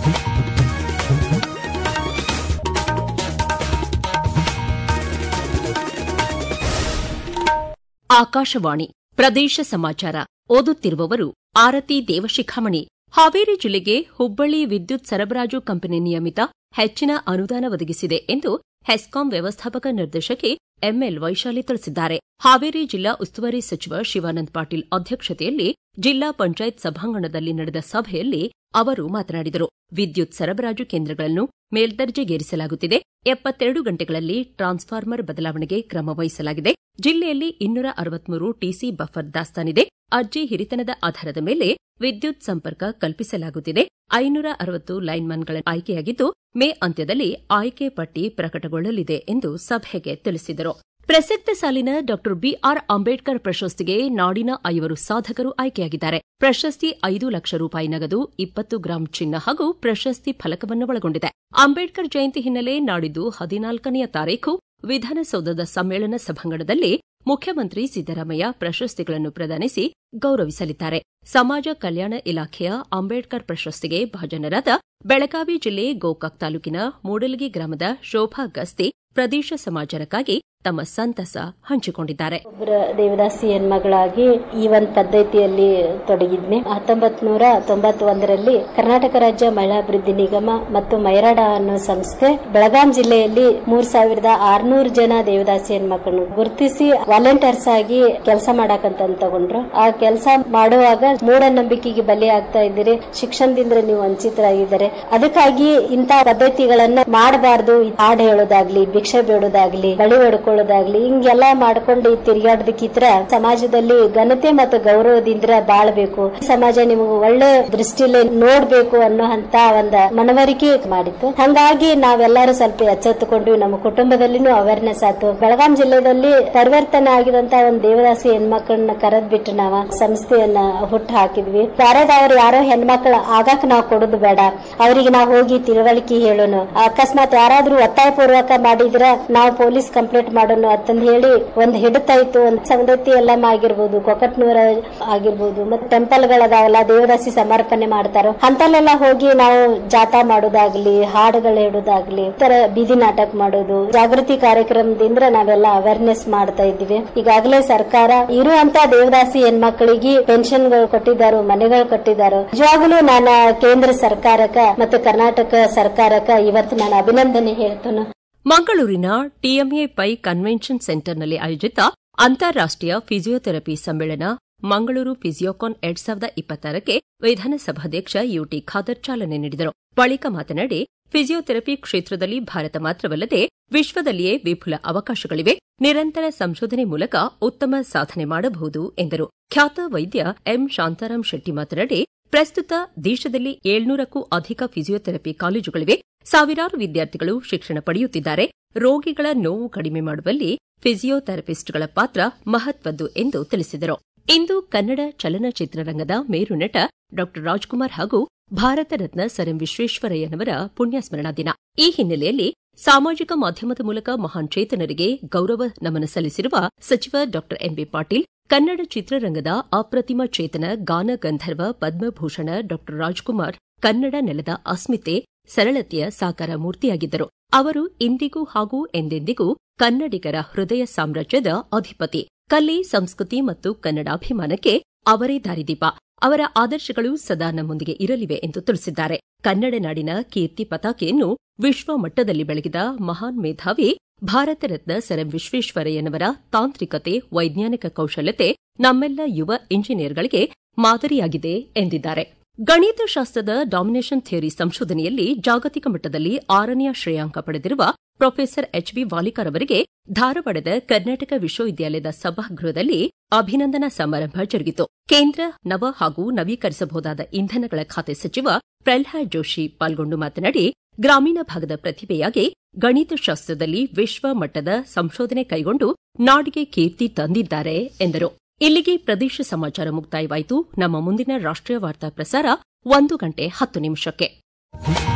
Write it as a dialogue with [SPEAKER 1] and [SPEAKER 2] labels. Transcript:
[SPEAKER 1] ಆಕಾಶವಾಣಿ ಪ್ರದೇಶ ಸಮಾಚಾರ ಓದುತ್ತಿರುವವರು ಆರತಿ ದೇವಶಿಖಾಮಣಿ ಹಾವೇರಿ ಜಿಲ್ಲೆಗೆ ಹುಬ್ಬಳ್ಳಿ ವಿದ್ಯುತ್ ಸರಬರಾಜು ಕಂಪನಿ ನಿಯಮಿತ ಹೆಚ್ಚಿನ ಅನುದಾನ ಒದಗಿಸಿದೆ ಎಂದು ಹೆಸ್ಕಾಂ ವ್ಯವಸ್ಥಾಪಕ ನಿರ್ದೇಶಕಿ ಎಂಎಲ್ ವೈಶಾಲಿ ತಿಳಿಸಿದ್ದಾರೆ ಹಾವೇರಿ ಜಿಲ್ಲಾ ಉಸ್ತುವಾರಿ ಸಚಿವ ಶಿವಾನಂದ ಪಾಟೀಲ್ ಅಧ್ಯಕ್ಷತೆಯಲ್ಲಿ ಜಿಲ್ಲಾ ಪಂಚಾಯತ್ ಸಭಾಂಗಣದಲ್ಲಿ ನಡೆದ ಸಭೆಯಲ್ಲಿ ಅವರು ಮಾತನಾಡಿದರು ವಿದ್ಯುತ್ ಸರಬರಾಜು ಕೇಂದ್ರಗಳನ್ನು ಮೇಲ್ದರ್ಜೆಗೇರಿಸಲಾಗುತ್ತಿದೆ ಎಪ್ಪತ್ತೆರಡು ಗಂಟೆಗಳಲ್ಲಿ ಟ್ರಾನ್ಸ್ಫಾರ್ಮರ್ ಬದಲಾವಣೆಗೆ ಕ್ರಮ ವಹಿಸಲಾಗಿದೆ ಜಿಲ್ಲೆಯಲ್ಲಿ ಇನ್ನೂರ ಅರವತ್ಮೂರು ಟಿಸಿ ಬಫರ್ ದಾಸ್ತಾನಿದೆ ಅರ್ಜಿ ಹಿರಿತನದ ಆಧಾರದ ಮೇಲೆ ವಿದ್ಯುತ್ ಸಂಪರ್ಕ ಕಲ್ಪಿಸಲಾಗುತ್ತಿದೆ ಐನೂರ ಅರವತ್ತು ಲೈನ್ಮನ್ಗಳ ಆಯ್ಕೆಯಾಗಿದ್ದು ಮೇ ಅಂತ್ಯದಲ್ಲಿ ಆಯ್ಕೆ ಪಟ್ಟಿ ಪ್ರಕಟಗೊಳ್ಳಲಿದೆ ಎಂದು ಸಭೆಗೆ ತಿಳಿಸಿದರು ಪ್ರಸಕ್ತ ಸಾಲಿನ ಡಾ ಬಿಆರ್ ಅಂಬೇಡ್ಕರ್ ಪ್ರಶಸ್ತಿಗೆ ನಾಡಿನ ಐವರು ಸಾಧಕರು ಆಯ್ಕೆಯಾಗಿದ್ದಾರೆ ಪ್ರಶಸ್ತಿ ಐದು ಲಕ್ಷ ರೂಪಾಯಿ ನಗದು ಇಪ್ಪತ್ತು ಗ್ರಾಂ ಚಿನ್ನ ಹಾಗೂ ಪ್ರಶಸ್ತಿ ಫಲಕವನ್ನು ಒಳಗೊಂಡಿದೆ ಅಂಬೇಡ್ಕರ್ ಜಯಂತಿ ಹಿನ್ನೆಲೆ ನಾಡಿದ್ದು ಹದಿನಾಲ್ಕನೆಯ ತಾರೀಖು ವಿಧಾನಸೌಧದ ಸಮ್ಮೇಳನ ಸಭಾಂಗಣದಲ್ಲಿ ಮುಖ್ಯಮಂತ್ರಿ ಸಿದ್ದರಾಮಯ್ಯ ಪ್ರಶಸ್ತಿಗಳನ್ನು ಪ್ರದಾನಿಸಿ ಗೌರವಿಸಲಿದ್ದಾರೆ ಸಮಾಜ ಕಲ್ಯಾಣ ಇಲಾಖೆಯ ಅಂಬೇಡ್ಕರ್ ಪ್ರಶಸ್ತಿಗೆ ಭಾಜನರಾದ ಬೆಳಗಾವಿ ಜಿಲ್ಲೆ ಗೋಕಾಕ್ ತಾಲೂಕಿನ ಮೂಡಲಗಿ ಗ್ರಾಮದ ಶೋಭಾ ಗಸ್ತಿ ಪ್ರದೇಶ ಸಮಾಚಾರಕ್ಕಾಗಿ ತಮ್ಮ ಸಂತಸ ಹಂಚಿಕೊಂಡಿದ್ದಾರೆ
[SPEAKER 2] ಒಬ್ಬರ ದೇವದಾಸಿ ಹೆಣ್ಮಗಳಾಗಿ ಈ ಒಂದು ಪದ್ಧತಿಯಲ್ಲಿ ತೊಡಗಿದ್ನೆ ಹತ್ತೊಂಬತ್ ನೂರ ತೊಂಬತ್ತೊಂದರಲ್ಲಿ ಕರ್ನಾಟಕ ರಾಜ್ಯ ಮಹಿಳಾ ಅಭಿವೃದ್ಧಿ ನಿಗಮ ಮತ್ತು ಮೈರಾಡ ಅನ್ನೋ ಸಂಸ್ಥೆ ಬೆಳಗಾಂ ಜಿಲ್ಲೆಯಲ್ಲಿ ಮೂರ್ ಸಾವಿರದ ಆರ್ನೂರು ಜನ ದೇವದಾಸಿ ಹೆಣ್ಮಕ್ಳನ್ನು ಗುರುತಿಸಿ ವಾಲಂಟಿಯರ್ಸ್ ಆಗಿ ಕೆಲಸ ಮಾಡಕಂತ ತಗೊಂಡ್ರು ಆ ಕೆಲಸ ಮಾಡುವಾಗ ಮೂಢನಂಬಿಕೆಗೆ ಬಲಿ ಆಗ್ತಾ ಇದ್ದೀರಿ ಶಿಕ್ಷಣದಿಂದ ನೀವು ವಂಚಿತರಾಗಿದ್ದಾರೆ ಅದಕ್ಕಾಗಿ ಇಂಥ ಪದ್ಧತಿಗಳನ್ನ ಮಾಡಬಾರ್ದು ಹಾಡು ಹೇಳೋದಾಗ್ಲಿ ಭಿಕ್ಷೆ ಬೇಡೋದಾಗ್ಲಿ ಬಳಿ ಹೊಡ್ಕೊಳ್ಳೋದಾಗ್ಲಿ ಹಿಂಗೆಲ್ಲ ಮಾಡ್ಕೊಂಡು ತಿರುಗಾಡೋದಕ್ಕಿತ್ರ ಸಮಾಜದಲ್ಲಿ ಘನತೆ ಮತ್ತು ಗೌರವದಿಂದ ಬಾಳ್ಬೇಕು ಸಮಾಜ ನಿಮಗೆ ಒಳ್ಳೆ ದೃಷ್ಟಿಯಲ್ಲಿ ನೋಡ್ಬೇಕು ಅನ್ನೋ ಅಂತ ಒಂದ ಮನವರಿಕೆ ಮಾಡಿತ್ತು ಹಂಗಾಗಿ ನಾವೆಲ್ಲರೂ ಸ್ವಲ್ಪ ಎಚ್ಚೆತ್ತುಕೊಂಡು ನಮ್ಮ ಕುಟುಂಬದಲ್ಲಿನೂ ಅವೇರ್ನೆಸ್ ಆಯ್ತು ಬೆಳಗಾಂ ಜಿಲ್ಲೆಯಲ್ಲಿ ಪರಿವರ್ತನೆ ಆಗಿದಂತ ಒಂದು ದೇವದಾಸಿ ಹೆಣ್ಮಕ್ಳನ್ನ ಕರೆದ್ ಬಿಟ್ಟು ನಾವು ಸಂಸ್ಥೆಯನ್ನ ಹುಟ್ಟು ಹಾಕಿದ್ವಿ ಯಾರದವ್ರು ಯಾರೋ ಹೆಣ್ಮಕ್ಳ ಆಗಾಕ ನಾವು ಕೊಡೋದು ಬೇಡ ಅವರಿಗೆ ನಾವು ಹೋಗಿ ತಿಳುವಳಿಕೆ ಹೇಳೋನು ಅಕಸ್ಮಾತ್ ಯಾರಾದ್ರೂ ಒತ್ತಾಯ ಪೂರ್ವಕ ಮಾಡಿದ್ರ ನಾವು ಪೊಲೀಸ್ ಕಂಪ್ಲೇಂಟ್ ಮಾಡೋಣ ಅಂತಂದ್ ಹೇಳಿ ಒಂದ್ ಹಿಡಿತಾಯ್ತು ಒಂದ್ ಸಂಗತಿ ಎಲ್ಲಮ್ಮ ಆಗಿರ್ಬೋದು ಕೊಕಟ್ನೂರ ಆಗಿರ್ಬೋದು ಮತ್ತೆ ಟೆಂಪಲ್ ಗಳದಾವಲ್ಲ ದೇವದಾಸಿ ಸಮರ್ಪಣೆ ಮಾಡ್ತಾರೋ ಅಂತಲ್ಲೆಲ್ಲ ಹೋಗಿ ನಾವು ಜಾಥಾ ಮಾಡೋದಾಗ್ಲಿ ಹಾಡುಗಳು ಹೇಳೋದಾಗ್ಲಿ ಈ ತರ ಬೀದಿ ನಾಟಕ ಮಾಡೋದು ಜಾಗೃತಿ ಕಾರ್ಯಕ್ರಮದಿಂದ ನಾವೆಲ್ಲ ಅವೇರ್ನೆಸ್ ಮಾಡ್ತಾ ಇದ್ದೀವಿ ಈಗಾಗಲೇ ಸರ್ಕಾರ ಇರುವಂತ ದೇವದಾಸಿ ಹೆಣ್ಮಕ್ಳಿಗೆ ಪೆನ್ಷನ್ಗಳು ಕೊಟ್ಟಿದ್ದಾರೋ ಮನೆಗಳು ಕೊಟ್ಟಿದ್ದಾರೋ ನಿಜವಾಗ್ಲೂ ನಾನು ಕೇಂದ್ರ ಸರ್ಕಾರಕ್ಕ ಮತ್ತು ಕರ್ನಾಟಕ ಸರ್ಕಾರಕ್ಕ ಇವತ್ತು ನಾನು ಅಭಿನಂದನೆ ಹೇಳ್ತೇನೆ
[SPEAKER 1] ಮಂಗಳೂರಿನ ಟಿಎಂಎ ಪೈ ಕನ್ವೆನ್ಷನ್ ಸೆಂಟರ್ನಲ್ಲಿ ಆಯೋಜಿತ ಅಂತಾರಾಷ್ಟೀಯ ಫಿಸಿಯೋಥೆರಪಿ ಸಮ್ಮೇಳನ ಮಂಗಳೂರು ಫಿಸಿಯೋಕಾನ್ ಎರಡ್ ಸಾವಿರದ ಇಪ್ಪತ್ತಾರಕ್ಕೆ ವಿಧಾನಸಭಾಧ್ಯಕ್ಷ ಯುಟಿ ಖಾದರ್ ಚಾಲನೆ ನೀಡಿದರು ಬಳಿಕ ಮಾತನಾಡಿ ಫಿಸಿಯೋಥೆರಪಿ ಕ್ಷೇತ್ರದಲ್ಲಿ ಭಾರತ ಮಾತ್ರವಲ್ಲದೆ ವಿಶ್ವದಲ್ಲಿಯೇ ವಿಪುಲ ಅವಕಾಶಗಳಿವೆ ನಿರಂತರ ಸಂಶೋಧನೆ ಮೂಲಕ ಉತ್ತಮ ಸಾಧನೆ ಮಾಡಬಹುದು ಎಂದರು ಖ್ಯಾತ ವೈದ್ಯ ಎಂ ಶಾಂತಾರಾಂ ಶೆಟ್ಟಿ ಮಾತನಾಡಿ ಪ್ರಸ್ತುತ ದೇಶದಲ್ಲಿ ಏಳ್ನೂರಕ್ಕೂ ಅಧಿಕ ಫಿಸಿಯೋಥೆರಪಿ ಕಾಲೇಜುಗಳಿವೆ ಸಾವಿರಾರು ವಿದ್ಯಾರ್ಥಿಗಳು ಶಿಕ್ಷಣ ಪಡೆಯುತ್ತಿದ್ದಾರೆ ರೋಗಿಗಳ ನೋವು ಕಡಿಮೆ ಮಾಡುವಲ್ಲಿ ಫಿಸಿಯೋಥೆರಪಿಸ್ಟ್ಗಳ ಪಾತ್ರ ಮಹತ್ವದ್ದು ಎಂದು ತಿಳಿಸಿದರು ಇಂದು ಕನ್ನಡ ಚಲನಚಿತ್ರರಂಗದ ಮೇರು ನಟ ಡಾ ರಾಜ್ಕುಮಾರ್ ಹಾಗೂ ಭಾರತ ರತ್ನ ಸರ್ ಎಂ ವಿಶ್ವೇಶ್ವರಯ್ಯನವರ ಪುಣ್ಯಸ್ಮರಣಾ ದಿನ ಈ ಹಿನ್ನೆಲೆಯಲ್ಲಿ ಸಾಮಾಜಿಕ ಮಾಧ್ಯಮದ ಮೂಲಕ ಮಹಾನ್ ಚೇತನರಿಗೆ ಗೌರವ ನಮನ ಸಲ್ಲಿಸಿರುವ ಸಚಿವ ಡಾ ಎಂಬಿ ಪಾಟೀಲ್ ಕನ್ನಡ ಚಿತ್ರರಂಗದ ಅಪ್ರತಿಮ ಚೇತನ ಗಾನ ಗಂಧರ್ವ ಪದ್ಮಭೂಷಣ ಡಾ ರಾಜ್ಕುಮಾರ್ ಕನ್ನಡ ನೆಲದ ಅಸ್ಮಿತೆ ಸರಳತೆಯ ಸಾಕಾರ ಮೂರ್ತಿಯಾಗಿದ್ದರು ಅವರು ಇಂದಿಗೂ ಹಾಗೂ ಎಂದೆಂದಿಗೂ ಕನ್ನಡಿಗರ ಹೃದಯ ಸಾಮ್ರಾಜ್ಯದ ಅಧಿಪತಿ ಕಲೆ ಸಂಸ್ಕೃತಿ ಮತ್ತು ಕನ್ನಡಾಭಿಮಾನಕ್ಕೆ ಅವರೇ ದಾರಿದೀಪ ಅವರ ಆದರ್ಶಗಳು ಸದಾ ನಮ್ಮೊಂದಿಗೆ ಇರಲಿವೆ ಎಂದು ತಿಳಿಸಿದ್ದಾರೆ ಕನ್ನಡ ನಾಡಿನ ಕೀರ್ತಿ ಪತಾಕೆಯನ್ನು ವಿಶ್ವ ಮಟ್ಟದಲ್ಲಿ ಬೆಳಗಿದ ಮಹಾನ್ ಮೇಧಾವಿ ಭಾರತ ರತ್ನ ಸರ್ ಎಂ ವಿಶ್ವೇಶ್ವರಯ್ಯನವರ ತಾಂತ್ರಿಕತೆ ವೈಜ್ಞಾನಿಕ ಕೌಶಲ್ಯತೆ ನಮ್ಮೆಲ್ಲ ಯುವ ಇಂಜಿನಿಯರ್ಗಳಿಗೆ ಮಾದರಿಯಾಗಿದೆ ಎಂದಿದ್ದಾರೆ ಗಣಿತಶಾಸ್ತ್ರದ ಡಾಮಿನೇಷನ್ ಥಿಯರಿ ಸಂಶೋಧನೆಯಲ್ಲಿ ಜಾಗತಿಕ ಮಟ್ಟದಲ್ಲಿ ಆರನೆಯ ಶ್ರೇಯಾಂಕ ಪಡೆದಿರುವ ಪ್ರೊಫೆಸರ್ ಎಚ್ ಬಿ ವಾಲಿಕರ್ ಅವರಿಗೆ ಧಾರವಾಡದ ಕರ್ನಾಟಕ ವಿಶ್ವವಿದ್ಯಾಲಯದ ಸಭಾಗೃಹದಲ್ಲಿ ಅಭಿನಂದನಾ ಸಮಾರಂಭ ಜರುಗಿತು ಕೇಂದ್ರ ನವ ಹಾಗೂ ನವೀಕರಿಸಬಹುದಾದ ಇಂಧನಗಳ ಖಾತೆ ಸಚಿವ ಪ್ರಲ್ಹಾದ್ ಜೋಶಿ ಪಾಲ್ಗೊಂಡು ಮಾತನಾಡಿ ಗ್ರಾಮೀಣ ಭಾಗದ ಪ್ರತಿಭೆಯಾಗಿ ಗಣಿತಶಾಸ್ತ್ರದಲ್ಲಿ ವಿಶ್ವ ಮಟ್ಟದ ಸಂಶೋಧನೆ ಕೈಗೊಂಡು ನಾಡಿಗೆ ಕೀರ್ತಿ ತಂದಿದ್ದಾರೆ ಎಂದರು ಇಲ್ಲಿಗೆ ಪ್ರದೇಶ ಸಮಾಚಾರ ಮುಕ್ತಾಯವಾಯಿತು ನಮ್ಮ ಮುಂದಿನ ರಾಷ್ಟ್ರೀಯ ವಾರ್ತಾ ಪ್ರಸಾರ ಒಂದು ಗಂಟೆ ಹತ್ತು ನಿಮಿಷಕ್ಕೆ